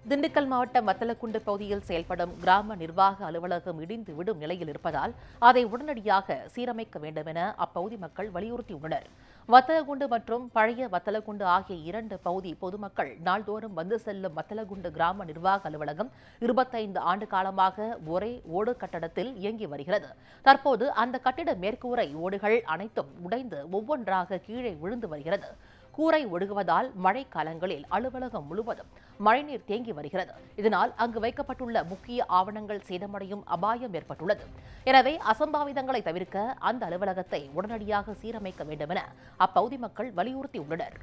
திண்டுக்கல் மாவட்டம் வத்தலக்குண்டு பகுதியில் செயல்படும் கிராம நிர்வாக அலுவலகம் இடிந்து விடும் நிலையில் இருப்பதால் அதை உடனடியாக சீரமைக்க வேண்டும் என அப்பகுதி மக்கள் வலியுறுத்தியுள்ளனர் வத்தலகுண்டு மற்றும் பழைய வத்தலகுண்டு ஆகிய இரண்டு பகுதி பொதுமக்கள் நாள்தோறும் வந்து செல்லும் வத்தலகுண்டு கிராம நிர்வாக அலுவலகம் இருபத்தைந்து ஆண்டு காலமாக ஒரே ஓடு கட்டடத்தில் இயங்கி வருகிறது தற்போது அந்த கட்டிட மேற்கூரை ஓடுகள் அனைத்தும் உடைந்து ஒவ்வொன்றாக கீழே விழுந்து வருகிறது கூரை ஒடுகுவதால் மழை காலங்களில் அலுவலகம் முழுவதும் மழைநீர் தேங்கி வருகிறது இதனால் அங்கு வைக்கப்பட்டுள்ள முக்கிய ஆவணங்கள் சேதமடையும் அபாயம் ஏற்பட்டுள்ளது எனவே அசம்பாவிதங்களை தவிர்க்க அந்த அலுவலகத்தை உடனடியாக சீரமைக்க வேண்டும் என அப்பகுதி மக்கள் வலியுறுத்தியுள்ளனர்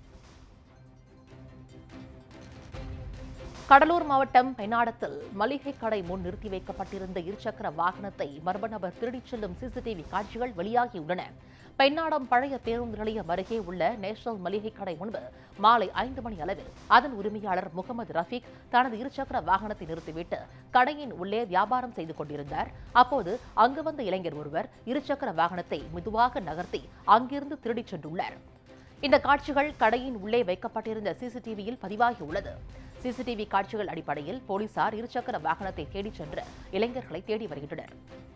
கடலூர் மாவட்டம் பெண்ணாடத்தில் மளிகை கடை முன் நிறுத்தி வைக்கப்பட்டிருந்த இருசக்கர வாகனத்தை மர்ம நபர் திருடிச் செல்லும் சிசிடிவி காட்சிகள் வெளியாகியுள்ளன பெண்ணாடம் பழைய பேருந்து நிலையம் அருகே உள்ள நேஷனல் மளிகை கடை முன்பு மாலை ஐந்து மணி அளவில் அதன் உரிமையாளர் முகமது ரஃபீக் தனது இருசக்கர வாகனத்தை நிறுத்திவிட்டு கடையின் உள்ளே வியாபாரம் செய்து கொண்டிருந்தார் அப்போது அங்கு வந்த இளைஞர் ஒருவர் இருசக்கர வாகனத்தை மெதுவாக நகர்த்தி அங்கிருந்து திருடிச் சென்றுள்ளார் இந்த காட்சிகள் கடையின் உள்ளே வைக்கப்பட்டிருந்த சிசிடிவியில் பதிவாகியுள்ளது சிசிடிவி காட்சிகள் அடிப்படையில் போலீசார் இருசக்கர வாகனத்தை தேடிச் சென்று இளைஞர்களை தேடி வருகின்றனர்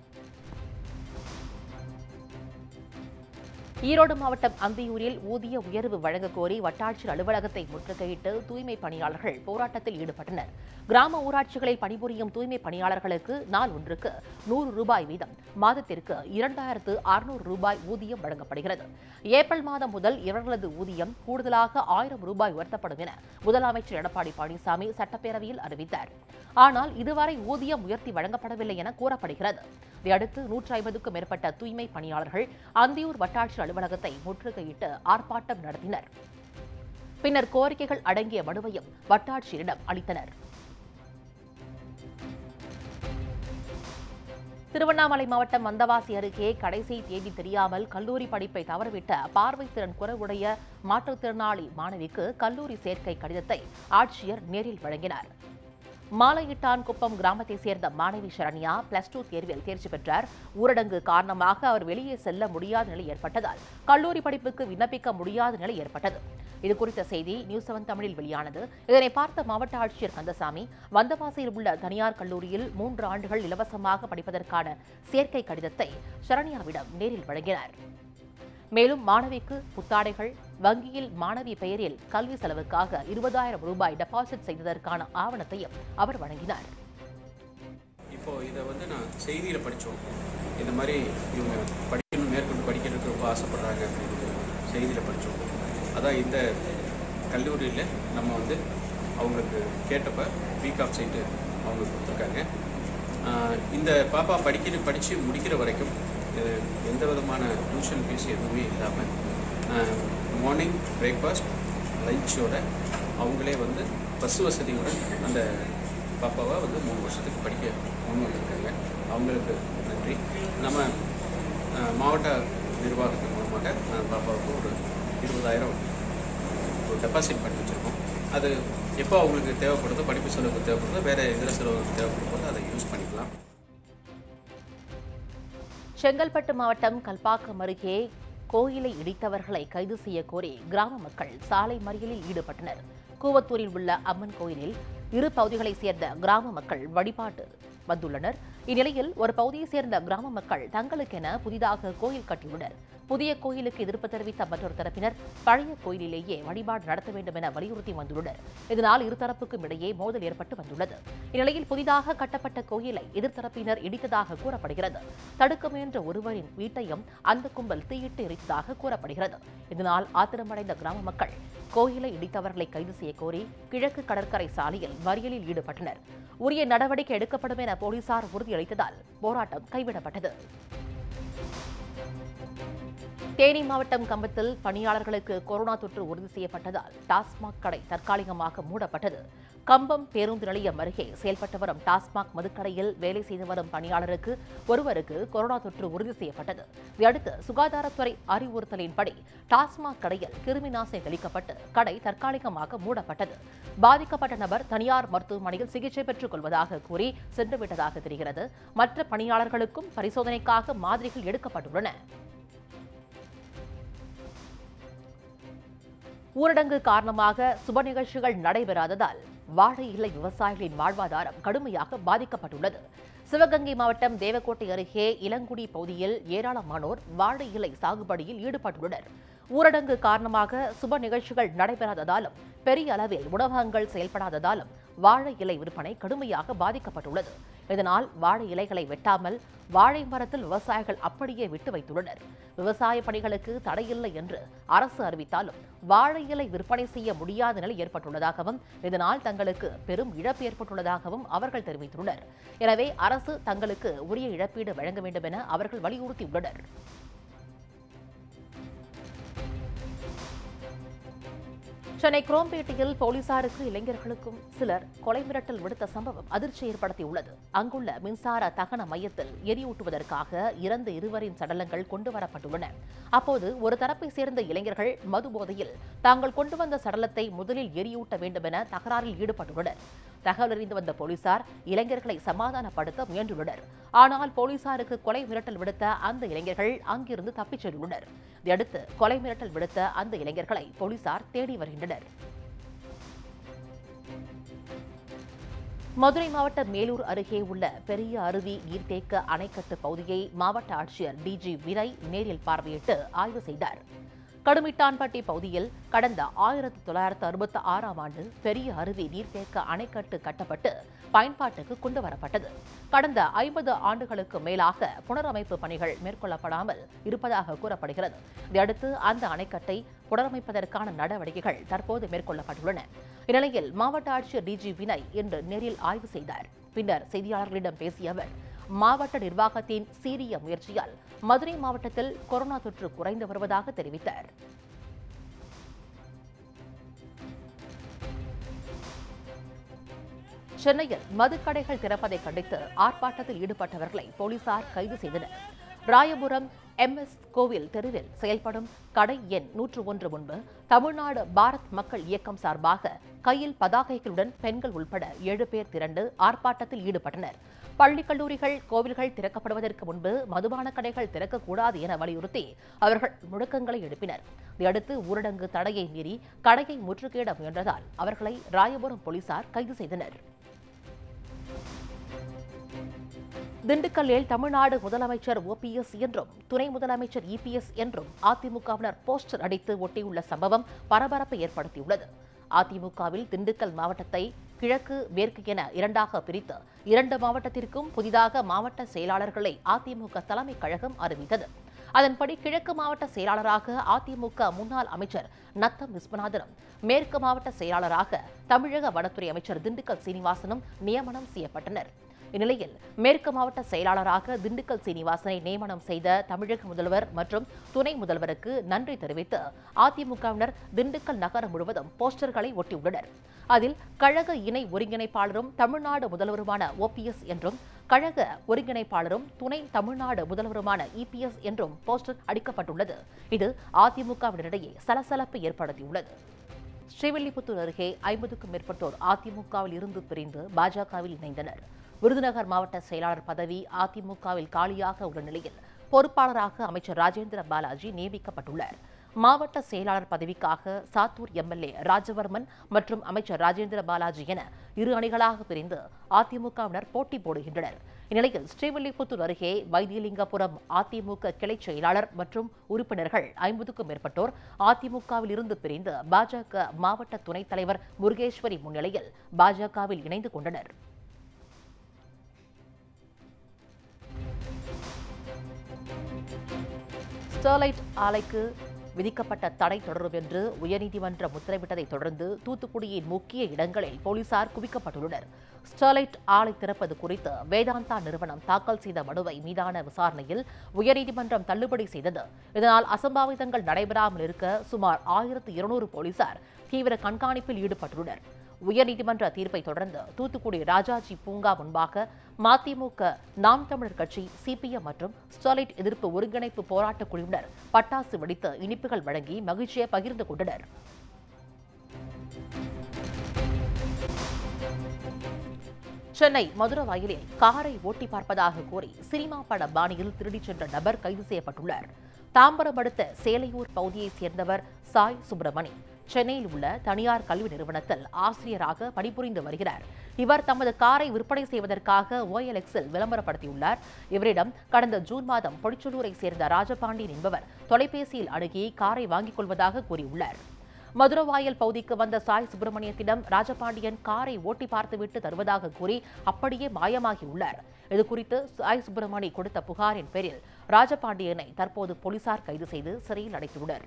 ஈரோடு மாவட்டம் அந்தியூரில் ஊதிய உயர்வு வழங்கக் கோரி வட்டாட்சியர் அலுவலகத்தை முற்றுகையிட்டு தூய்மை பணியாளர்கள் போராட்டத்தில் ஈடுபட்டனர் கிராம ஊராட்சிகளில் பணிபுரியும் தூய்மை பணியாளர்களுக்கு நாள் ஒன்றுக்கு நூறு ரூபாய் வீதம் மாதத்திற்கு இரண்டாயிரத்து அறுநூறு ரூபாய் ஊதியம் வழங்கப்படுகிறது ஏப்ரல் மாதம் முதல் இவர்களது ஊதியம் கூடுதலாக ஆயிரம் ரூபாய் உயர்த்தப்படும் என முதலமைச்சர் எடப்பாடி பழனிசாமி சட்டப்பேரவையில் அறிவித்தார் ஆனால் இதுவரை ஊதியம் உயர்த்தி வழங்கப்படவில்லை என கூறப்படுகிறது இதையடுத்து நூற்றி ஐம்பதுக்கும் மேற்பட்ட தூய்மை பணியாளர்கள் அந்தியூர் வட்டாட்சியர் அலுவலகத்தை முற்றுகையிட்டு ஆர்ப்பாட்டம் நடத்தினர் பின்னர் கோரிக்கைகள் அடங்கிய மனுவையும் வட்டாட்சியரிடம் அளித்தனர் திருவண்ணாமலை மாவட்டம் மந்தவாசி அருகே கடைசி தேதி தெரியாமல் கல்லூரி படிப்பை தவறவிட்ட பார்வைத்திறன் குறைவுடைய மாற்றுத்திறனாளி மாணவிக்கு கல்லூரி சேர்க்கை கடிதத்தை ஆட்சியர் நேரில் வழங்கினார் மாலையிட்டான் குப்பம் கிராமத்தைச் சேர்ந்த மாணவி சரண்யா பிளஸ் டூ தேர்வில் தேர்ச்சி பெற்றார் ஊரடங்கு காரணமாக அவர் வெளியே செல்ல முடியாத நிலை ஏற்பட்டதால் கல்லூரி படிப்புக்கு விண்ணப்பிக்க முடியாத நிலை ஏற்பட்டது இது குறித்த செய்தி நியூஸ் செவன் தமிழில் வெளியானது இதனை பார்த்த மாவட்ட ஆட்சியர் கந்தசாமி வந்தவாசியில் உள்ள தனியார் கல்லூரியில் மூன்று ஆண்டுகள் இலவசமாக படிப்பதற்கான சேர்க்கை கடிதத்தை சரண்யாவிடம் நேரில் வழங்கினார் மேலும் மாணவிக்கு புத்தாடைகள் வங்கியில் மாணவி பெயரில் கல்வி செலவுக்காக இருபதாயிரம் ரூபாய் டெபாசிட் செய்ததற்கான ஆவணத்தையும் அவர் வழங்கினார் இப்போ இதை வந்து நான் செய்தியில் படித்தோம் இந்த மாதிரி இவங்க படிக்கணும் மேற்கொண்டு படிக்கிறதுக்கு ரொம்ப ஆசைப்படுறாங்க அப்படின்னு செய்தியில் படித்தோம் அதான் இந்த கல்லூரியில் நம்ம வந்து அவங்களுக்கு கேட்டப்ப வீக் ஆஃப் சைட்டு அவங்க கொடுத்துருக்காங்க ஆஹ் இந்த பாப்பா படிக்கிற படித்து முடிக்கிற வரைக்கும் இது எந்த விதமான டியூஷன் ஃபீஸ் எதுவுமே இல்லாமல் மார்னிங் பிரேக்ஃபாஸ்ட் லஞ்சோட அவங்களே வந்து பஸ் வசதியோட அந்த பாப்பாவை வந்து மூணு வருஷத்துக்கு படிக்க முன் வந்திருக்காங்க அவங்களுக்கு நன்றி நம்ம அஹ், மாவட்ட நிர்வாகத்தின் மூலமாக அஹ், பாப்பாவுக்கு ஒரு இருபதாயிரம் ஒரு டெபாசிட் பண்ணி வச்சுருக்கோம் அது எப்போ அவங்களுக்கு தேவைப்படுதோ படிப்பு செலவுக்கு தேவைப்படுதோ வேறு இதர செலவுக்கு தேவைப்படும்போது அதை யூஸ் பண்ணிக்கலாம் செங்கல்பட்டு மாவட்டம் கல்பாக்கம் அருகே கோயிலை இடித்தவர்களை கைது செய்ய கோரி கிராம மக்கள் சாலை மறியலில் ஈடுபட்டனர் கூவத்தூரில் உள்ள அம்மன் கோயிலில் இரு பகுதிகளைச் சேர்ந்த கிராம மக்கள் வழிபாட்டு வந்துள்ளனர் இந்நிலையில் ஒரு பகுதியைச் சேர்ந்த கிராம மக்கள் தங்களுக்கென புதிதாக கோயில் கட்டியுள்ளனர் புதிய கோயிலுக்கு எதிர்ப்பு தெரிவித்த மற்றொரு தரப்பினர் பழைய கோயிலிலேயே வழிபாடு நடத்த வேண்டும் என வலியுறுத்தி வந்துள்ளனர் இதனால் இருதரப்புக்கும் இடையே மோதல் ஏற்பட்டு வந்துள்ளது இந்நிலையில் புதிதாக கட்டப்பட்ட கோயிலை எதிர்த்தரப்பினர் இடித்ததாக கூறப்படுகிறது தடுக்க முயன்ற ஒருவரின் வீட்டையும் அந்த கும்பல் தீயிட்டு எரித்ததாக கூறப்படுகிறது இதனால் ஆத்திரமடைந்த கிராம மக்கள் கோயிலை இடித்தவர்களை கைது செய்ய கோரி கிழக்கு கடற்கரை சாலையில் மறியலில் ஈடுபட்டனர் உரிய நடவடிக்கை எடுக்கப்படும் என போலீசார் உறுதியளித்ததால் போராட்டம் கைவிடப்பட்டது தேனி மாவட்டம் கம்பத்தில் பணியாளர்களுக்கு கொரோனா தொற்று உறுதி செய்யப்பட்டதால் டாஸ்மாக் கடை தற்காலிகமாக மூடப்பட்டது கம்பம் பேருந்து நிலையம் அருகே செயல்பட்டு வரும் டாஸ்மாக் மதுக்கடையில் வேலை செய்து வரும் பணியாளருக்கு ஒருவருக்கு கொரோனா தொற்று உறுதி செய்யப்பட்டது இதையடுத்து சுகாதாரத்துறை அறிவுறுத்தலின்படி டாஸ்மாக் கடையில் கிருமி நாசினி தெளிக்கப்பட்டு கடை தற்காலிகமாக மூடப்பட்டது பாதிக்கப்பட்ட நபர் தனியார் மருத்துவமனையில் சிகிச்சை பெற்றுக் கொள்வதாக கூறி சென்றுவிட்டதாக தெரிகிறது மற்ற பணியாளர்களுக்கும் பரிசோதனைக்காக மாதிரிகள் எடுக்கப்பட்டுள்ளன ஊரடங்கு காரணமாக சுப நிகழ்ச்சிகள் நடைபெறாததால் வாழை இலை விவசாயிகளின் வாழ்வாதாரம் கடுமையாக பாதிக்கப்பட்டுள்ளது சிவகங்கை மாவட்டம் தேவக்கோட்டை அருகே இளங்குடி பகுதியில் ஏராளமானோர் வாழை இலை சாகுபடியில் ஈடுபட்டுள்ளனர் ஊரடங்கு காரணமாக சுப நிகழ்ச்சிகள் நடைபெறாததாலும் பெரிய அளவில் உணவகங்கள் செயல்படாததாலும் வாழை இலை விற்பனை கடுமையாக பாதிக்கப்பட்டுள்ளது இதனால் வாழை இலைகளை வெட்டாமல் வாழை மரத்தில் விவசாயிகள் அப்படியே விட்டு வைத்துள்ளனர் விவசாய பணிகளுக்கு தடையில்லை என்று அரசு அறிவித்தாலும் வாழை இலை விற்பனை செய்ய முடியாத நிலை ஏற்பட்டுள்ளதாகவும் இதனால் தங்களுக்கு பெரும் இழப்பு ஏற்பட்டுள்ளதாகவும் அவர்கள் தெரிவித்துள்ளனர் எனவே அரசு தங்களுக்கு உரிய இழப்பீடு வழங்க வேண்டும் என அவர்கள் வலியுறுத்தியுள்ளனர் சென்னை குரோம்பேட்டையில் போலீசாருக்கு இளைஞர்களுக்கும் சிலர் கொலை மிரட்டல் விடுத்த சம்பவம் அதிர்ச்சி ஏற்படுத்தியுள்ளது அங்குள்ள மின்சார தகன மையத்தில் எரியூட்டுவதற்காக இறந்த இருவரின் சடலங்கள் கொண்டு வரப்பட்டுள்ளன அப்போது ஒரு தரப்பை சேர்ந்த இளைஞர்கள் மது போதையில் தாங்கள் கொண்டு வந்த சடலத்தை முதலில் எரியூட்ட வேண்டும் என தகராறில் ஈடுபட்டுள்ளனர் தகவல் அறிந்து வந்த போலீசார் இளைஞர்களை சமாதானப்படுத்த முயன்றுள்ளனர் ஆனால் போலீசாருக்கு கொலை மிரட்டல் விடுத்த அந்த இளைஞர்கள் அங்கிருந்து தப்பிச் சென்றுள்ளனர் இதையடுத்து கொலை மிரட்டல் விடுத்த அந்த இளைஞர்களை போலீசார் தேடி வருகின்றனர் மதுரை மாவட்ட மேலூர் அருகே உள்ள பெரிய அருவி நீர்த்தேக்க அணைக்கட்டு பகுதியை மாவட்ட ஆட்சியர் டிஜி வினய் நேரில் பார்வையிட்டு ஆய்வு செய்தார் கடுமிட்டான்பட்டி பகுதியில் கடந்த ஆயிரத்தி தொள்ளாயிரத்து அறுபத்தி ஆறாம் ஆண்டு பெரிய அருவி நீர்த்தேக்க அணைக்கட்டு கட்டப்பட்டு பயன்பாட்டுக்கு கொண்டு வரப்பட்டது கடந்த ஐம்பது ஆண்டுகளுக்கு மேலாக புனரமைப்பு பணிகள் மேற்கொள்ளப்படாமல் இருப்பதாக கூறப்படுகிறது இதையடுத்து அந்த அணைக்கட்டை புனரமைப்பதற்கான நடவடிக்கைகள் தற்போது மேற்கொள்ளப்பட்டுள்ளன இந்நிலையில் மாவட்ட ஆட்சியர் டிஜி வினய் இன்று நேரில் ஆய்வு செய்தார் பின்னர் செய்தியாளர்களிடம் பேசிய அவர் மாவட்ட நிர்வாகத்தின் சீரிய முயற்சியால் மதுரை மாவட்டத்தில் கொரோனா தொற்று குறைந்து வருவதாக தெரிவித்தார் சென்னையில் மதுக்கடைகள் திறப்பதை கண்டித்து ஆர்ப்பாட்டத்தில் ஈடுபட்டவர்களை போலீசார் கைது செய்தனர் ராயபுரம் எம்எஸ் கோவில் தெருவில் செயல்படும் கடை எண் நூற்று ஒன்று முன்பு தமிழ்நாடு பாரத் மக்கள் இயக்கம் சார்பாக கையில் பதாகைகளுடன் பெண்கள் உள்பட ஏழு பேர் திரண்டு ஆர்ப்பாட்டத்தில் ஈடுபட்டனர் பள்ளி கல்லூரிகள் கோவில்கள் திறக்கப்படுவதற்கு முன்பு மதுபான கடைகள் திறக்கக்கூடாது என வலியுறுத்தி அவர்கள் முழக்கங்களை எழுப்பினர் இதையடுத்து ஊரடங்கு தடையை மீறி கடையை முற்றுகையிட முயன்றதால் அவர்களை ராயபுரம் போலீசார் கைது செய்தனர் திண்டுக்கல்லில் தமிழ்நாடு முதலமைச்சர் ஓபிஎஸ் என்றும் துணை முதலமைச்சர் இபிஎஸ் என்றும் அதிமுகவினர் போஸ்டர் அடித்து ஒட்டியுள்ள சம்பவம் பரபரப்பை ஏற்படுத்தியுள்ளது அதிமுகவில் திண்டுக்கல் மாவட்டத்தை கிழக்கு மேற்கு என இரண்டாக பிரித்து இரண்டு மாவட்டத்திற்கும் புதிதாக மாவட்ட செயலாளர்களை அதிமுக தலைமை கழகம் அறிவித்தது அதன்படி கிழக்கு மாவட்ட செயலாளராக அதிமுக முன்னாள் அமைச்சர் நத்தம் விஸ்வநாதனும் மேற்கு மாவட்ட செயலாளராக தமிழக வனத்துறை அமைச்சர் திண்டுக்கல் சீனிவாசனும் நியமனம் செய்யப்பட்டனர் இந்நிலையில் மேற்கு மாவட்ட செயலாளராக திண்டுக்கல் சீனிவாசனை நியமனம் செய்த தமிழக முதல்வர் மற்றும் துணை முதல்வருக்கு நன்றி தெரிவித்து அதிமுகவினர் திண்டுக்கல் நகரம் முழுவதும் போஸ்டர்களை ஒட்டியுள்ளனர் அதில் கழக இணை ஒருங்கிணைப்பாளரும் தமிழ்நாடு முதல்வருமான ஓபிஎஸ் என்றும் கழக ஒருங்கிணைப்பாளரும் துணை தமிழ்நாடு முதல்வருமான இபிஎஸ் என்றும் போஸ்டர் அடிக்கப்பட்டுள்ளது இது அதிமுகவினரிடையே சலசலப்பை ஏற்படுத்தியுள்ளது ஸ்ரீவில்லிபுத்தூர் அருகே ஐம்பதுக்கும் மேற்பட்டோர் அதிமுகவில் இருந்து பிரிந்து பாஜகவில் இணைந்தனர் விருதுநகர் மாவட்ட செயலாளர் பதவி அதிமுகவில் காலியாக உள்ள நிலையில் பொறுப்பாளராக அமைச்சர் ராஜேந்திர பாலாஜி நியமிக்கப்பட்டுள்ளார் மாவட்ட செயலாளர் பதவிக்காக சாத்தூர் எம்எல்ஏ ராஜவர்மன் மற்றும் அமைச்சர் ராஜேந்திர பாலாஜி என இரு அணிகளாக பிரிந்து அதிமுகவினர் போட்டி போடுகின்றனர் இந்நிலையில் ஸ்ரீவில்லிபுத்தூர் அருகே வைத்தியலிங்கபுரம் அதிமுக கிளை செயலாளர் மற்றும் உறுப்பினர்கள் ஐம்பதுக்கும் மேற்பட்டோர் அதிமுகவில் இருந்து பிரிந்து பாஜக மாவட்ட துணைத் தலைவர் முருகேஸ்வரி முன்னிலையில் பாஜகவில் இணைந்து கொண்டனர் ஸ்டெர்லைட் ஆலைக்கு விதிக்கப்பட்ட தடை தொடரும் என்று உயர்நீதிமன்றம் உத்தரவிட்டதைத் தொடர்ந்து தூத்துக்குடியின் முக்கிய இடங்களில் போலீசார் குவிக்கப்பட்டுள்ளனர் ஸ்டெர்லைட் ஆலை திறப்பது குறித்து வேதாந்தா நிறுவனம் தாக்கல் செய்த மனுவை மீதான விசாரணையில் உயர்நீதிமன்றம் தள்ளுபடி செய்தது இதனால் அசம்பாவிதங்கள் நடைபெறாமல் இருக்க சுமார் ஆயிரத்து இருநூறு போலீசார் தீவிர கண்காணிப்பில் ஈடுபட்டுள்ளனர் உயர்நீதிமன்ற தீர்ப்பை தொடர்ந்து தூத்துக்குடி ராஜாஜி பூங்கா முன்பாக மதிமுக நாம் தமிழர் கட்சி சிபிஎம் மற்றும் ஸ்டெர்லைட் எதிர்ப்பு ஒருங்கிணைப்பு போராட்டக் குழுவினர் பட்டாசு வெடித்து இனிப்புகள் வழங்கி மகிழ்ச்சியை பகிர்ந்து கொண்டனர் சென்னை மதுரவாயிலில் காரை ஓட்டி பார்ப்பதாக கூறி சினிமா பட பாணியில் திருடிச் சென்ற நபர் கைது செய்யப்பட்டுள்ளார் தாம்பரம் அடுத்த சேலையூர் பகுதியைச் சேர்ந்தவர் சாய் சுப்பிரமணி சென்னையில் உள்ள தனியார் கல்வி நிறுவனத்தில் ஆசிரியராக பணிபுரிந்து வருகிறார் இவர் தமது காரை விற்பனை செய்வதற்காக ஓஎல்எக்ஸில் விளம்பரப்படுத்தியுள்ளார் இவரிடம் கடந்த ஜூன் மாதம் பொடிச்சலூரை சேர்ந்த ராஜபாண்டியன் என்பவர் தொலைபேசியில் அணுகி காரை வாங்கிக் கொள்வதாக கூறியுள்ளார் மதுரவாயல் பகுதிக்கு வந்த சாய் சுப்பிரமணியத்திடம் ராஜபாண்டியன் காரை ஓட்டி பார்த்துவிட்டு தருவதாக கூறி அப்படியே மாயமாகியுள்ளார் இதுகுறித்து சாய் சுப்பிரமணி கொடுத்த புகாரின் பேரில் ராஜபாண்டியனை தற்போது போலீசார் கைது செய்து சிறையில் அடைத்துள்ளனர்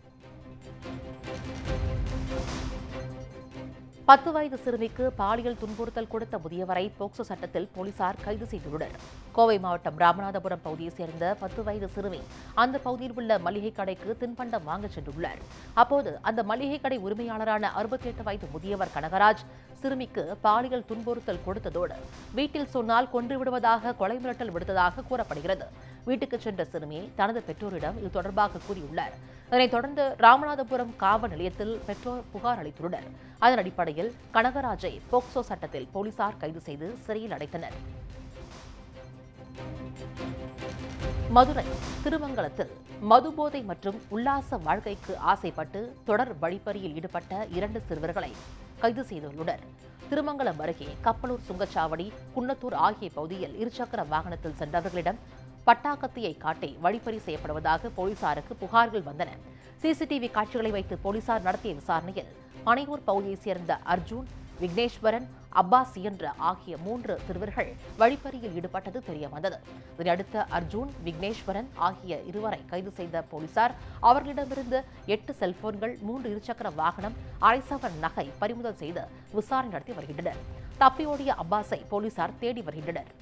பத்து வயது சிறுமிக்கு பாலியல் துன்புறுத்தல் கொடுத்த முதியவரை போக்சோ சட்டத்தில் போலீசார் கைது செய்துள்ளனர் கோவை மாவட்டம் ராமநாதபுரம் பகுதியைச் சேர்ந்த பத்து வயது சிறுமி அந்த பகுதியில் உள்ள மளிகை கடைக்கு தின்பண்டம் வாங்கச் சென்றுள்ளார் அப்போது அந்த மளிகை கடை உரிமையாளரான அறுபத்தி எட்டு வயது முதியவர் கனகராஜ் சிறுமிக்கு பாலியல் துன்புறுத்தல் கொடுத்ததோடு வீட்டில் சொன்னால் கொன்று விடுவதாக கொலை மிரட்டல் விடுத்ததாக கூறப்படுகிறது வீட்டுக்கு சென்ற சிறுமி தனது பெற்றோரிடம் இது தொடர்பாக கூறியுள்ளார் இதனைத் தொடர்ந்து ராமநாதபுரம் காவல் நிலையத்தில் பெற்றோர் புகார் அளித்துள்ளனர் அதன் அடிப்படையில் கனகராஜை போக்சோ சட்டத்தில் போலீசார் கைது செய்து சிறையில் அடைத்தனர் மதுரை திருமங்கலத்தில் மதுபோதை மற்றும் உல்லாச வாழ்க்கைக்கு ஆசைப்பட்டு தொடர் வழிப்பறியில் ஈடுபட்ட இரண்டு சிறுவர்களை கைது செய்துள்ளனர் திருமங்கலம் அருகே கப்பலூர் சுங்கச்சாவடி குன்னத்தூர் ஆகிய பகுதியில் இருசக்கர வாகனத்தில் சென்றவர்களிடம் பட்டாக்கத்தியை காட்டி வழிப்பறி செய்யப்படுவதாக போலீசாருக்கு புகார்கள் வந்தன சிசிடிவி காட்சிகளை வைத்து போலீசார் நடத்திய விசாரணையில் பனையூர் பகுதியைச் சேர்ந்த அர்ஜுன் விக்னேஸ்வரன் அப்பாஸ் என்ற ஆகிய மூன்று சிறுவர்கள் வழிப்பறியில் ஈடுபட்டது தெரியவந்தது இதனையடுத்து அர்ஜுன் விக்னேஸ்வரன் ஆகிய இருவரை கைது செய்த போலீசார் அவர்களிடமிருந்து எட்டு செல்போன்கள் மூன்று இருசக்கர வாகனம் அரை சவரன் நகை பறிமுதல் செய்து விசாரணை நடத்தி வருகின்றனர் தப்பியோடிய அப்பாஸை போலீசார் தேடி வருகின்றனர்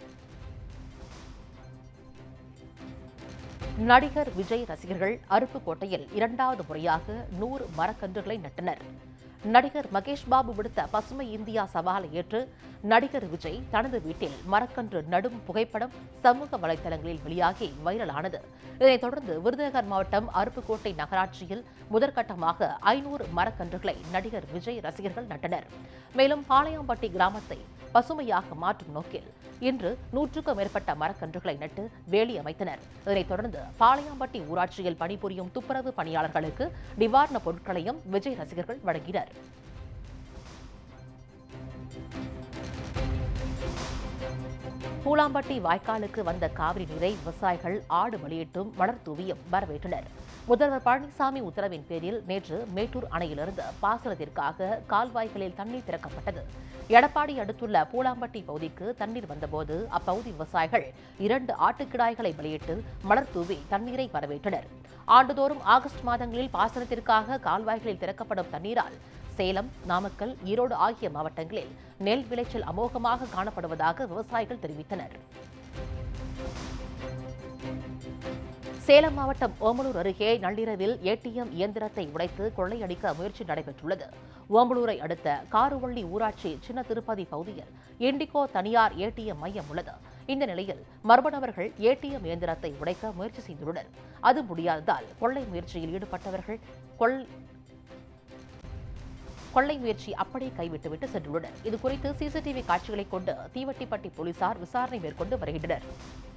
நடிகர் விஜய் ரசிகர்கள் அருப்புக்கோட்டையில் இரண்டாவது முறையாக நூறு மரக்கன்றுகளை நட்டனர் நடிகர் மகேஷ் பாபு விடுத்த பசுமை இந்தியா சவாலை ஏற்று நடிகர் விஜய் தனது வீட்டில் மரக்கன்று நடும் புகைப்படம் சமூக வலைதளங்களில் வெளியாகி வைரலானது இதனைத் தொடர்ந்து விருதுநகர் மாவட்டம் அருப்புக்கோட்டை நகராட்சியில் முதற்கட்டமாக ஐநூறு மரக்கன்றுகளை நடிகர் விஜய் ரசிகர்கள் நட்டனர் மேலும் பாளையம்பட்டி கிராமத்தை பசுமையாக மாற்றும் நோக்கில் இன்று நூற்றுக்கும் மேற்பட்ட மரக்கன்றுகளை நட்டு வேலி அமைத்தனர் இதனைத் தொடர்ந்து பாளையம்பட்டி ஊராட்சியில் பணிபுரியும் துப்புரவு பணியாளர்களுக்கு நிவாரணப் பொருட்களையும் விஜய் ரசிகர்கள் வழங்கினர் பூலாம்பட்டி வாய்க்காலுக்கு வந்த காவிரி நீரை விவசாயிகள் ஆடு பலியிட்டும் மலர் தூவியும் வரவேற்றனர் முதல்வர் பழனிசாமி உத்தரவின் பேரில் நேற்று மேட்டூர் அணையிலிருந்து பாசனத்திற்காக கால்வாய்களில் தண்ணீர் திறக்கப்பட்டது எடப்பாடி அடுத்துள்ள பூலாம்பட்டி பகுதிக்கு தண்ணீர் வந்தபோது அப்பகுதி விவசாயிகள் இரண்டு ஆட்டுக்கிடாய்களை பலியிட்டு மலர் தூவி தண்ணீரை வரவேற்றனர் ஆண்டுதோறும் ஆகஸ்ட் மாதங்களில் பாசனத்திற்காக கால்வாய்களில் திறக்கப்படும் தண்ணீரால் சேலம் நாமக்கல் ஈரோடு ஆகிய மாவட்டங்களில் நெல் விளைச்சல் அமோகமாக காணப்படுவதாக விவசாயிகள் தெரிவித்தனர் சேலம் மாவட்டம் ஓமலூர் அருகே நள்ளிரவில் ஏடிஎம் இயந்திரத்தை உடைத்து கொள்ளையடிக்க முயற்சி நடைபெற்றுள்ளது ஓமலூரை அடுத்த காருவள்ளி ஊராட்சி சின்ன திருப்பதி பகுதியில் இண்டிகோ தனியார் ஏடிஎம் மையம் உள்ளது இந்த நிலையில் மர்ம நபர்கள் ஏடிஎம் இயந்திரத்தை உடைக்க முயற்சி செய்துள்ளனர் அது முடியாததால் கொள்ளை முயற்சியில் ஈடுபட்டவர்கள் கொள் கொள்ளை முயற்சி அப்படியே கைவிட்டுவிட்டு சென்றுள்ளனர் இதுகுறித்து சிசிடிவி காட்சிகளை கொண்டு தீவட்டிப்பட்டி போலீசார் விசாரணை மேற்கொண்டு வருகின்றனர்